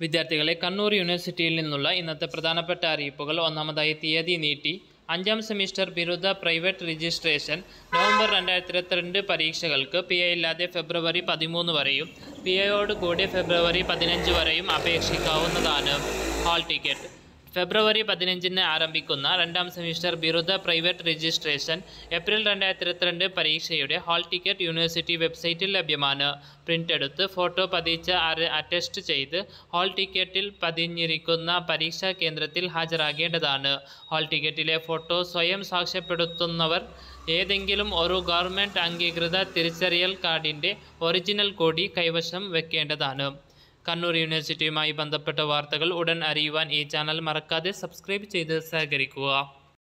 വിദ്യാർത്ഥികളെ കണ്ണൂർ യൂണിവേഴ്സിറ്റിയിൽ നിന്നുള്ള ഇന്നത്തെ പ്രധാനപ്പെട്ട അറിയിപ്പുകൾ ഒന്നാമതായി തീയതി നീട്ടി അഞ്ചാം സെമിസ്റ്റർ ബിരുദ പ്രൈവറ്റ് രജിസ്ട്രേഷൻ നവംബർ രണ്ടായിരത്തി ഇരുപത്തിരണ്ട് പരീക്ഷകൾക്ക് പി എ ഇല്ലാതെ ഫെബ്രുവരി പതിമൂന്ന് വരെയും പി എയോട് കൂടി ഫെബ്രുവരി പതിനഞ്ച് വരെയും അപേക്ഷിക്കാവുന്നതാണ് ഹാൾ ടിക്കറ്റ് ഫെബ്രുവരി പതിനഞ്ചിന് ആരംഭിക്കുന്ന രണ്ടാം സെമിസ്റ്റർ ബിരുദ പ്രൈവറ്റ് രജിസ്ട്രേഷൻ ഏപ്രിൽ രണ്ടായിരത്തി ഇരുപത്തിരണ്ട് പരീക്ഷയുടെ ഹാൾ ടിക്കറ്റ് യൂണിവേഴ്സിറ്റി വെബ്സൈറ്റിൽ ലഭ്യമാണ് പ്രിൻ്റ് എടുത്ത് ഫോട്ടോ പതിച്ച് അര- അറ്റസ്റ്റ് ചെയ്ത് ഹാൾ ടിക്കറ്റിൽ പതിഞ്ഞിരിക്കുന്ന പരീക്ഷാ കേന്ദ്രത്തിൽ ഹാജരാകേണ്ടതാണ് ഹാൾ ടിക്കറ്റിലെ ഫോട്ടോ സ്വയം സാക്ഷ്യപ്പെടുത്തുന്നവർ ഏതെങ്കിലും ഒരു ഗവൺമെൻറ് അംഗീകൃത തിരിച്ചറിയൽ കാർഡിൻ്റെ ഒറിജിനൽ കൂടി കൈവശം വെക്കേണ്ടതാണ് കണ്ണൂർ യൂണിവേഴ്സിറ്റിയുമായി ബന്ധപ്പെട്ട വാർത്തകൾ ഉടൻ അറിയുവാൻ ഈ ചാനൽ മറക്കാതെ സബ്സ്ക്രൈബ് ചെയ്ത് സഹകരിക്കുക